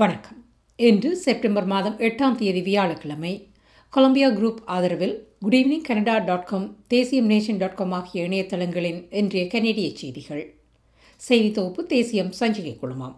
வணக்கம் இன்று செப்டம்பர் மாதம் எட்டாம் தேதி வியாழக்கிழமை கொலம்பியா குரூப் ஆதரவில் good evening Canada dot com தேசியம் நேஷன் டாட் காம் ஆகிய இணையதளங்களின் இன்றைய கனேடிய செய்திகள் செய்தி தொகுப்பு தேசியம் சஞ்சிகை குழுமம்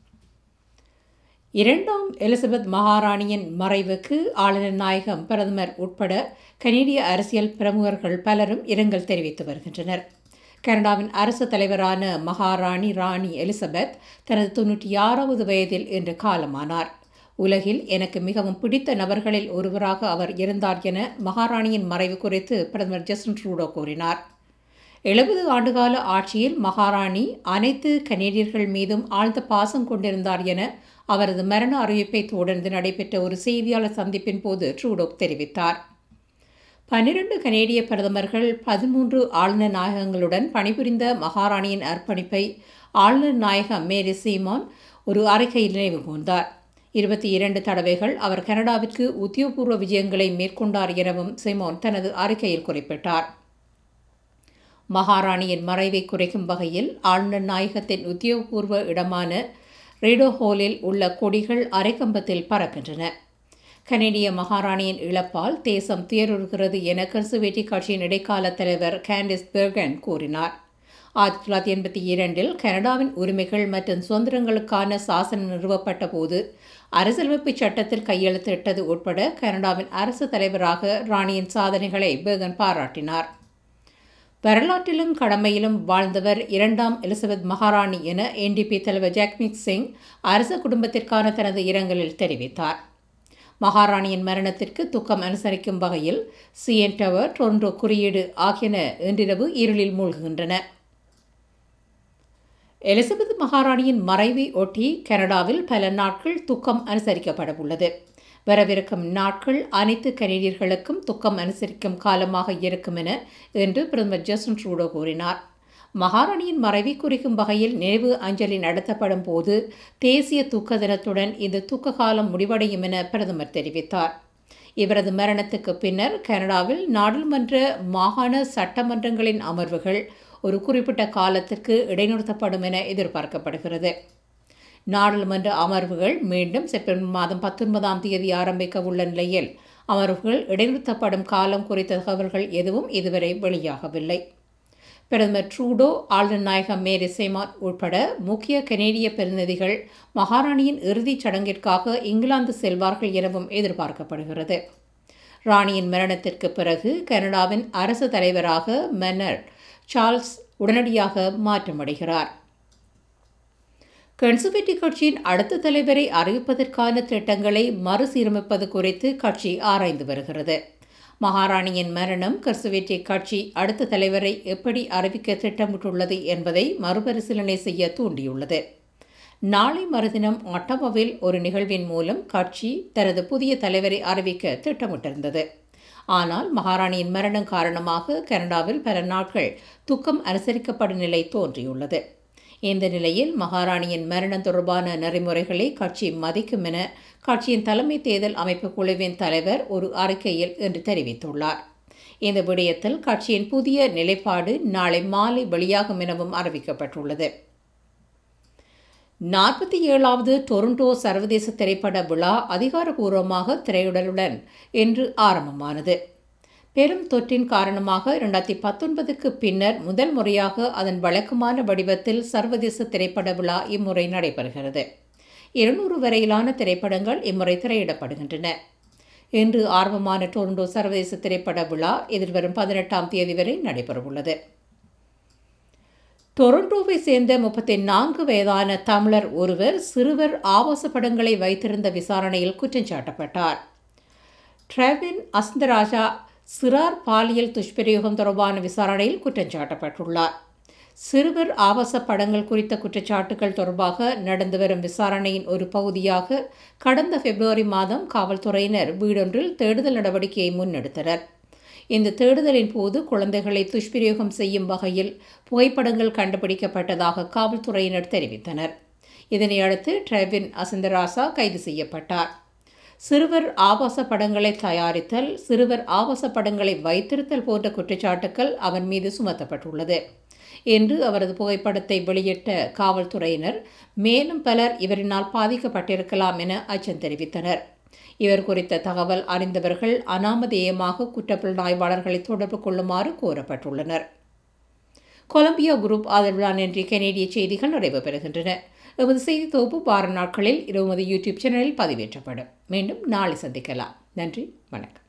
இரண்டாம் எலிசபெத் மகாராணியின் மறைவுக்கு ஆளுநர் நாயகம் பிரதமர் உட்பட கனேடிய அரசியல் பிரமுகர்கள் பலரும் இரங்கல் தெரிவித்து வருகின்றனர் கனடாவின் அரசு தலைவரான மகாராணி ராணி எலிசபெத் தனது தொன்னூற்றி ஆறாவது வயதில் இன்று காலமானார் உலகில் எனக்கு மிகவும் பிடித்த நபர்களில் ஒருவராக அவர் இருந்தார் என மகாராணியின் மறைவு குறித்து பிரதமர் ஜஸ்டின் ட்ரூடோ கூறினார் எழுபது ஆண்டுகால ஆட்சியில் மகாராணி அனைத்து கனேடியர்கள் மீதும் ஆழ்ந்த பாசம் கொண்டிருந்தார் என அவரது மரண அறிவிப்பை தொடர்ந்து நடைபெற்ற ஒரு செய்தியாளர் சந்திப்பின் போது ட்ரூடோ தெரிவித்தார் பன்னிரண்டு கனேடிய பிரதமர்கள் பதிமூன்று ஆளுநர் நாயகங்களுடன் பணிபுரிந்த மகாராணியின் அர்ப்பணிப்பை ஆளுநர் நாயகம் மேரி சீமான் ஒரு அறிக்கையில் நினைவு கூர்ந்தார் இருபத்தி இரண்டு தடவைகள் அவர் கனடாவிற்கு உத்தியோகபூர்வ விஜயங்களை மேற்கொண்டார் எனவும் சீமோன் தனது அறிக்கையில் குறிப்பிட்டார் மகாராணியின் மறைவை குறைக்கும் வகையில் ஆளுநர் நாயகத்தின் உத்தியோகபூர்வ இடமான ரேடோ ஹோலில் உள்ள கொடிகள் அரைக்கம்பத்தில் பறக்கின்றன கனேடிய மகாராணியின் இழப்பால் தேசம் துயருறுகிறது என கன்சர்வேட்டிவ் கட்சியின் இடைக்கால தலைவர் கேண்டிஸ் பெர்கன் கூறினார் ஆயிரத்தி தொள்ளாயிரத்தி எண்பத்தி இரண்டில் கனடாவின் உரிமைகள் மற்றும் சுதந்திரங்களுக்கான சாசனம் நிறுவப்பட்ட போது அரசியலமைப்பு சட்டத்தில் கையெழுத்திட்டது உட்பட கனடாவின் அரசு தலைவராக ராணியின் சாதனைகளை பெர்கன் பாராட்டினார் வரலாற்றிலும் கடமையிலும் வாழ்ந்தவர் இரண்டாம் எலிசபெத் மகாராணி என என்டிபி தலைவர் ஜாக்மிக் சிங் அரச குடும்பத்திற்கான தனது இரங்கலில் தெரிவித்தார் மகாராணியின் மரணத்திற்கு துக்கம் அனுசரிக்கும் வகையில் சிஎன் டவர் டொரண்டோ குறியீடு ஆகியன இன்றிரவு இருளில் மூழ்குகின்றன எலிசபெத் மகாராணியின் மறைவை ஒட்டி கனடாவில் பல நாட்கள் துக்கம் அனுசரிக்கப்பட உள்ளது வரவிருக்கும் நாட்கள் அனைத்து கனேடியர்களுக்கும் துக்கம் அனுசரிக்கும் காலமாக இருக்கும் என இன்று பிரதமர் ஜஸ்டின் ட்ரூடோ கூறினார் மகாராணியின் மறைவை குறிக்கும் வகையில் நினைவு அஞ்சலி நடத்தப்படும் போது தேசிய துக்க தினத்துடன் இந்த துக்க காலம் முடிவடையும் என பிரதமர் தெரிவித்தார் இவரது மரணத்துக்கு பின்னர் கனடாவில் நாடாளுமன்ற மாகாண சட்டமன்றங்களின் அமர்வுகள் ஒரு குறிப்பிட்ட காலத்திற்கு இடைநிறுத்தப்படும் என எதிர்பார்க்கப்படுகிறது நாடாளுமன்ற அமர்வுகள் மீண்டும் செப்டம்பர் மாதம் பத்தொன்பதாம் தேதி ஆரம்பிக்க உள்ள நிலையில் அமர்வுகள் இடைநிறுத்தப்படும் காலம் குறித்த தகவல்கள் எதுவும் இதுவரை வெளியாகவில்லை பிரதமர் ட்ரூடோ ஆளுநர் நாயகம் மேரி சேமான் உட்பட முக்கிய கனேடிய பிரதிநிதிகள் மகாராணியின் இறுதிச் சடங்கிற்காக இங்கிலாந்து செல்வார்கள் எனவும் எதிர்பார்க்கப்படுகிறது ராணியின் மரணத்திற்கு பிறகு கனடாவின் அரசு தலைவராக மெனர் சார்ல்ஸ் உடனடியாக மாற்றமடைகிறார் கன்சர்வேட்டிவ் கட்சியின் அடுத்த தலைவரை அறிவிப்பதற்கான திட்டங்களை மறுசீரமைப்பது குறித்து கட்சி ஆராய்ந்து வருகிறது மகாராணியின் மரணம் கன்சர்வேட்டிவ் கட்சி அடுத்த தலைவரை எப்படி அறிவிக்க திட்டமிட்டுள்ளது என்பதை மறுபரிசீலனை செய்ய தூண்டியுள்ளது நாளை மறுதினம் ஒட்டவாவில் ஒரு நிகழ்வின் மூலம் கட்சி தனது புதிய தலைவரை அறிவிக்க திட்டமிட்டிருந்தது ஆனால் மகாராணியின் மரணம் காரணமாக கனடாவில் பல நாட்கள் துக்கம் அனுசரிக்கப்படும் நிலை தோன்றியுள்ளது இந்த நிலையில் மகாராணியின் மரணம் தொடர்பான நெறிமுறைகளை கட்சி மதிக்கும் என கட்சியின் தலைமை தேர்தல் அமைப்பு குழுவின் தலைவர் ஒரு அறிக்கையில் இன்று தெரிவித்துள்ளார் இந்த விடயத்தில் கட்சியின் புதிய நிலைப்பாடு நாளை மாலை வெளியாகும் எனவும் அறிவிக்கப்பட்டுள்ளது நாற்பத்தி ஏழாவது டொரண்டோ சர்வதேச திரைப்பட விழா அதிகாரப்பூர்வமாக திரையுடலுடன் இன்று ஆரம்பமானது பெரும் தொற்றின் காரணமாக இரண்டாயிரத்தி பத்தொன்பதுக்கு பின்னர் முதல் முறையாக அதன் வழக்கமான வடிவத்தில் சர்வதேச திரைப்பட விழா இம்முறை நடைபெறுகிறது இருநூறு வரையிலான திரைப்படங்கள் இம்முறை திரையிடப்படுகின்றன இன்று ஆர்வமான டொரண்டோ சர்வதேச திரைப்பட விழா எதிர்வரும் பதினெட்டாம் தேதி வரை நடைபெறவுள்ளது டொரண்டோவை சேர்ந்த முப்பத்தி நான்கு வயதான தமிழர் ஒருவர் சிறுவர் ஆபாச படங்களை வைத்திருந்த விசாரணையில் குற்றம் சாட்டப்பட்டார் ட்ரெவின் அஸ்தராஜா சிறார் பாலியல் துஷ்பிரயோகம் தொடர்பான விசாரணையில் குற்றம் சாட்டப்பட்டுள்ளார் சிறுவர் ஆபாச படங்கள் குறித்த குற்றச்சாட்டுகள் தொடர்பாக நடந்து வரும் விசாரணையின் ஒரு பகுதியாக கடந்த பிப்ரவரி மாதம் காவல்துறையினர் வீடொன்றில் தேடுதல் நடவடிக்கையை முன்னெடுத்தனர் இந்த தேடுதலின் போது குழந்தைகளை துஷ்பிரயோகம் செய்யும் வகையில் புகைப்படங்கள் கண்டுபிடிக்கப்பட்டதாக காவல்துறையினர் தெரிவித்தனர் இதனையடுத்து ட்ரெவின் அசந்தராசா கைது செய்யப்பட்டார் சிறுவர் ஆபாச படங்களை தயாரித்தல் சிறுவர் ஆபாச படங்களை வைத்திருத்தல் போன்ற குற்றச்சாட்டுகள் அவன் மீது சுமத்தப்பட்டுள்ளது என்று அவரது புகைப்படத்தை வெளியிட்ட காவல்துறையினர் மேலும் பலர் இவரினால் பாதிக்கப்பட்டிருக்கலாம் என அச்சம் தெரிவித்தனர் இவர் குறித்த தகவல் அறிந்தவர்கள் அனாமதேயமாக குற்றப்புலனாய்வாளர்களை தொடர்பு கொள்ளுமாறு கோரப்பட்டுள்ளனர் கொலம்பியா குரூப் ஆதரவிலான இன்றைய கனேடிய செய்திகள் நிறைவு பெறுகின்றன எமது செய்தி தொகுப்பு வார நாட்களில் இருபது யூடியூப் சேனலில் பதிவேற்றப்படும் மீண்டும் நாளை சந்திக்கலாம் நன்றி வணக்கம்